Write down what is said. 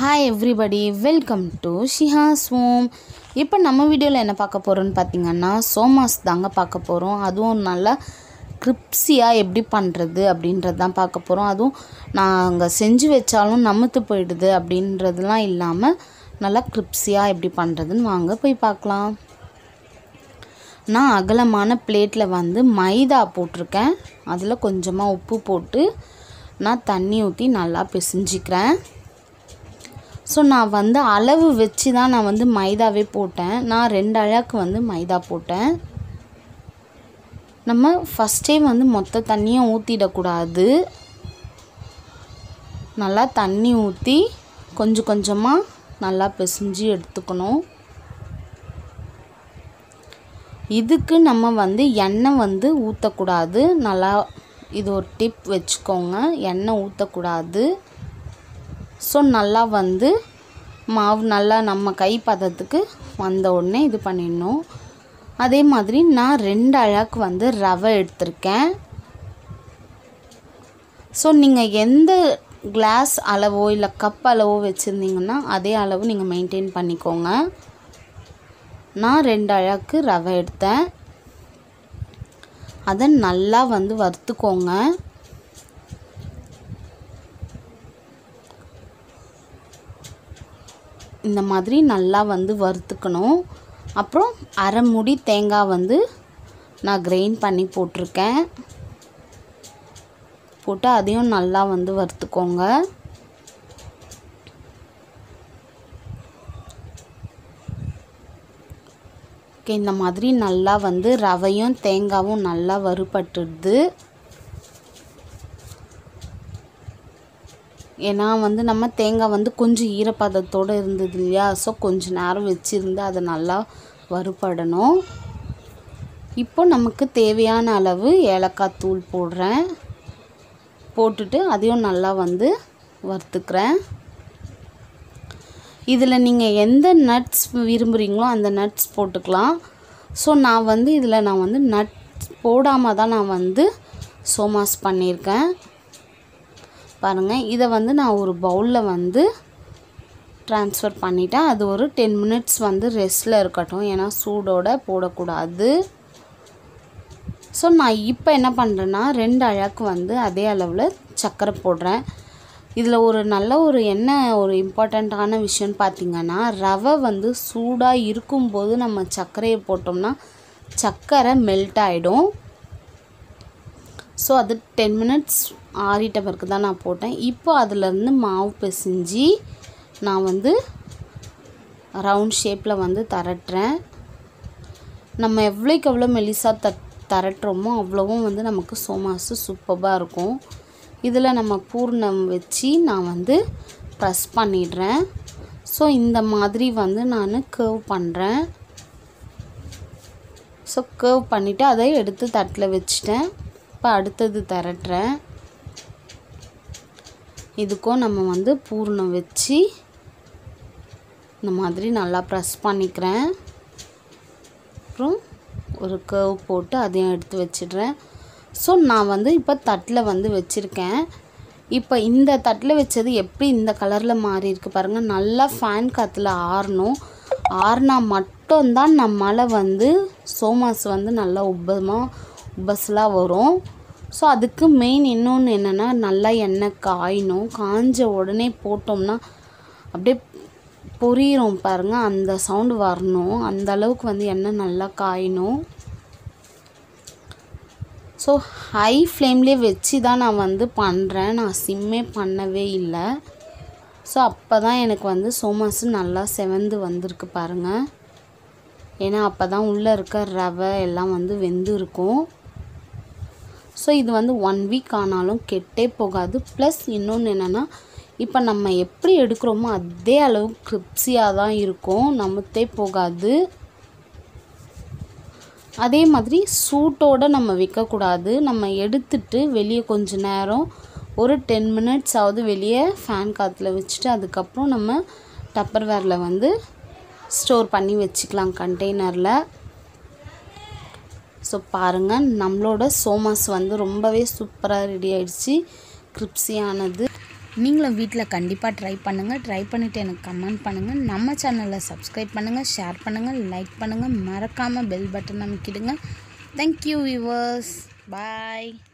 hi everybody welcome to Shihas home இப்போ நம்ம வீடியோவில் என்ன பார்க்க போகிறோன்னு பார்த்தீங்கன்னா சோமாஸ் தாங்க பார்க்க போகிறோம் அதுவும் நல்லா கிரிப்ஸியாக எப்படி பண்ணுறது அப்படின்றது தான் பார்க்க போகிறோம் அதுவும் நாங்கள் செஞ்சு வச்சாலும் நமுத்து போயிடுது அப்படின்றதுலாம் இல்லாமல் நல்லா கிரிப்ஸியாக எப்படி பண்ணுறதுன்னு வாங்க போய் பார்க்கலாம் நான் அகலமான பிளேட்டில் வந்து மைதா போட்டிருக்கேன் அதில் கொஞ்சமாக உப்பு போட்டு நான் தண்ணி ஊற்றி நல்லா பிசைஞ்சிக்கிறேன் ஸோ நான் வந்து அளவு வச்சு தான் நான் வந்து மைதாவே போட்டேன் நான் ரெண்டு அழகு வந்து மைதா போட்டேன் நம்ம ஃபஸ்ட்டே வந்து மொத்த தண்ணியும் ஊற்றிடக்கூடாது நல்லா தண்ணி ஊற்றி கொஞ்சம் கொஞ்சமாக நல்லா பிசைஞ்சு எடுத்துக்கணும் இதுக்கு நம்ம வந்து எண்ணெய் வந்து ஊற்றக்கூடாது நல்லா இது ஒரு டிப் வச்சுக்கோங்க எண்ணெய் ஊற்றக்கூடாது ஸோ நல்லா வந்து மாவு நல்லா நம்ம கை பதத்துக்கு வந்த உடனே இது பண்ணிடணும் அதே மாதிரி நான் ரெண்டு அழகு வந்து ரவை எடுத்திருக்கேன் ஸோ நீங்கள் எந்த கிளாஸ் அளவோ இல்லை கப் அளவோ வச்சுருந்தீங்கன்னா அதே அளவு நீங்கள் மெயின்டைன் பண்ணிக்கோங்க நான் ரெண்டு அழகு ரவை எடுத்தேன் அதை நல்லா வந்து வறுத்துக்கோங்க இந்த மாதிரி நல்லா வந்து வறுத்துக்கணும் அப்புறம் அரை முடி தேங்காய் வந்து நான் கிரைண்ட் பண்ணி போட்டிருக்கேன் போட்டு அதையும் நல்லா வந்து வறுத்துக்கோங்க ஓகே இந்த மாதிரி நல்லா வந்து ரவையும் தேங்காயும் நல்லா வறுபட்டுடுது ஏன்னா வந்து நம்ம தேங்காய் வந்து கொஞ்சம் ஈரப்பதத்தோடு இருந்தது இல்லையா ஸோ கொஞ்சம் நேரம் வச்சுருந்து அதை நல்லா வறுபடணும் இப்போ நமக்கு தேவையான அளவு ஏலக்காய் தூள் போடுறேன் போட்டுட்டு அதையும் நல்லா வந்து வறுத்துக்கிறேன் இதில் நீங்கள் எந்த நட்ஸ் விரும்புகிறீங்களோ அந்த நட்ஸ் போட்டுக்கலாம் ஸோ நான் வந்து இதில் நான் வந்து நட்ஸ் போடாமல் தான் நான் வந்து சோமாஸ் பண்ணியிருக்கேன் பாருங்கள் இதை வந்து நான் ஒரு பவுலில் வந்து ட்ரான்ஸ்ஃபர் பண்ணிட்டேன் அது ஒரு டென் மினிட்ஸ் வந்து ரெஸ்ட்டில் இருக்கட்டும் ஏன்னா சூடோட போடக்கூடாது ஸோ நான் இப்போ என்ன பண்ணுறேன்னா ரெண்டு அழகு வந்து அதே அளவில் சர்க்கரை போடுறேன் இதில் ஒரு நல்ல ஒரு என்ன ஒரு இம்பார்ட்டண்ட்டான விஷயம்னு பார்த்திங்கன்னா ரவை வந்து சூடாக இருக்கும்போது நம்ம சர்க்கரையை போட்டோம்னா சர்க்கரை மெல்ட் ஆகிடும் ஸோ அது டென் மினிட்ஸ் ஆறிட்ட பிறகு தான் நான் போட்டேன் இப்போ அதிலேருந்து மாவு பிசைஞ்சு நான் வந்து ரவுண்ட் ஷேப்பில் வந்து தரட்டுறேன் நம்ம எவ்வளோக்கு எவ்வளோ மெலிசாக த தரட்டுறோமோ அவ்வளோவும் வந்து நமக்கு சோமாசு சூப்பராக இருக்கும் இதில் நம்ம பூர்ணம் வச்சு நான் வந்து ப்ரெஸ் பண்ணிடுறேன் ஸோ இந்த மாதிரி வந்து நான் கர்வ் பண்ணுறேன் ஸோ கர்வ் பண்ணிவிட்டு அதை எடுத்து தட்டில் வச்சுட்டேன் இப்போ அடுத்தது திரட்டுறேன் இதுக்கும் நம்ம வந்து பூர்ணம் வச்சு இந்த மாதிரி நல்லா ப்ரெஸ் பண்ணிக்கிறேன் அப்புறம் ஒரு கர்வ் போட்டு அதையும் எடுத்து வச்சிடுறேன் ஸோ நான் வந்து இப்போ தட்டில் வந்து வச்சுருக்கேன் இப்போ இந்த தட்டில் வச்சது எப்படி இந்த கலரில் மாறி இருக்கு பாருங்கள் நல்லா ஃபேன் காற்றுல ஆறணும் ஆறுனா மட்டும்தான் நம்மளால் வந்து சோமாஸ் வந்து நல்லா உப்பமாக உபஸ்லாம் வரும் ஸோ அதுக்கு மெயின் இன்னொன்று என்னென்னா நல்லா எண்ணெய் காயணும் காஞ்ச உடனே போட்டோம்னா அப்படியே பொரியிரும் பாருங்கள் அந்த சவுண்டு வரணும் அந்த அளவுக்கு வந்து எண்ணெய் நல்லா காயணும் ஸோ ஹை ஃப்ளேம்லேயே வச்சு தான் நான் வந்து பண்ணுறேன் நான் சிம்மே பண்ணவே இல்லை ஸோ அப்போ தான் எனக்கு வந்து சோமாசு நல்லா செவந்து வந்திருக்கு பாருங்கள் ஏன்னா அப்போ தான் உள்ளே இருக்க ரவை எல்லாம் வந்து வெந்து இருக்கும் ஸோ இது வந்து ஒன் வீக் ஆனாலும் கெட்டே போகாது ப்ளஸ் இன்னொன்று என்னென்னா இப்போ நம்ம எப்படி எடுக்கிறோமோ அதே அளவு கிரிப்ஸியாக தான் இருக்கும் நமத்தே போகாது அதே மாதிரி சூட்டோடு நம்ம வைக்கக்கூடாது நம்ம எடுத்துட்டு வெளியே கொஞ்ச நேரம் ஒரு டென் மினிட்ஸ் ஆகுது வெளியே ஃபேன் காற்றுல வச்சுட்டு அதுக்கப்புறம் நம்ம டப்பர் வேரில் வந்து ஸ்டோர் பண்ணி வச்சுக்கலாம் கண்டெய்னரில் ஸோ பாருங்கள் நம்மளோட சோமாஸ் வந்து ரொம்பவே சூப்பராக ரெடி ஆயிடுச்சு கிரிப்ஸியானது நீங்களும் வீட்டில் கண்டிப்பாக ட்ரை பண்ணுங்கள் ட்ரை பண்ணிவிட்டு எனக்கு கமெண்ட் பண்ணுங்கள் நம்ம சேனலில் சப்ஸ்கிரைப் பண்ணுங்கள் ஷேர் பண்ணுங்கள் லைக் பண்ணுங்கள் மறக்காமல் பெல் பட்டன் அமைக்கிடுங்க தேங்க்யூ வியூவர்ஸ் பாய்